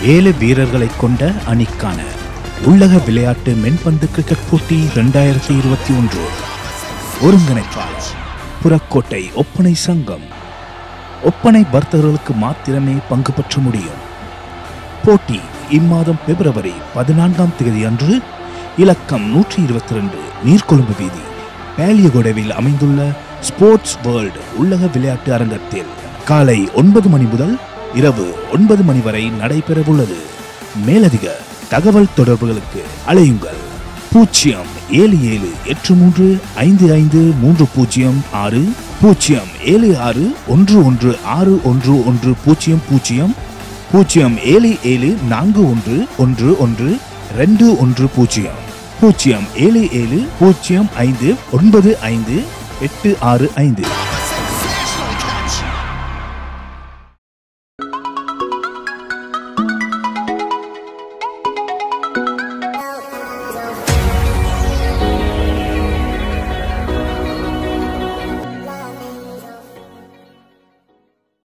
ஏழு வீரர்களை கொண்ட அணிக்கான உள்ளக விளையாட்டு மென்பந்து கிரிக்கெட் போட்டி இரண்டாயிரத்தி இருபத்தி ஒன்று ஒருங்கிணைப்பாளர் புறக்கோட்டை ஒப்பனை சங்கம் ஒப்பனை வர்த்தகர்களுக்கு மாத்திரமே பங்கு பெற்ற முடியும் போட்டி இம்மாதம் பிப்ரவரி பதினான்காம் தேதி அன்று இலக்கம் நூற்றி இருபத்தி ரெண்டு நீர்கொழும்பு வீதி பேலியகொடவில் அமைந்துள்ள ஸ்போர்ட்ஸ் வேர்ல்டு உள்ளக விளையாட்டு அரங்கத்தில் காலை ஒன்பது மணி முதல் இரவு ஒன்பது மணி வரை நடைபெறவுள்ளது மேலதிக தகவல் தொடர்புகளுக்கு அழையுங்கள் பூஜ்ஜியம் ஏழு ஏழு எட்டு மூன்று ஐந்து ஐந்து மூன்று பூஜ்ஜியம் ஆறு பூஜ்ஜியம் ஏழு ஆறு ஒன்று ஒன்று ஆறு ஒன்று ஒன்று பூஜ்ஜியம் பூஜ்ஜியம் பூஜ்ஜியம் ஏழு ஏழு நான்கு ஒன்று ஒன்று ஒன்று ரெண்டு ஒன்று பூஜ்ஜியம் பூஜ்ஜியம் ஏழு ஏழு பூஜ்ஜியம் ஐந்து ஒன்பது ஐந்து எட்டு ஆறு ஐந்து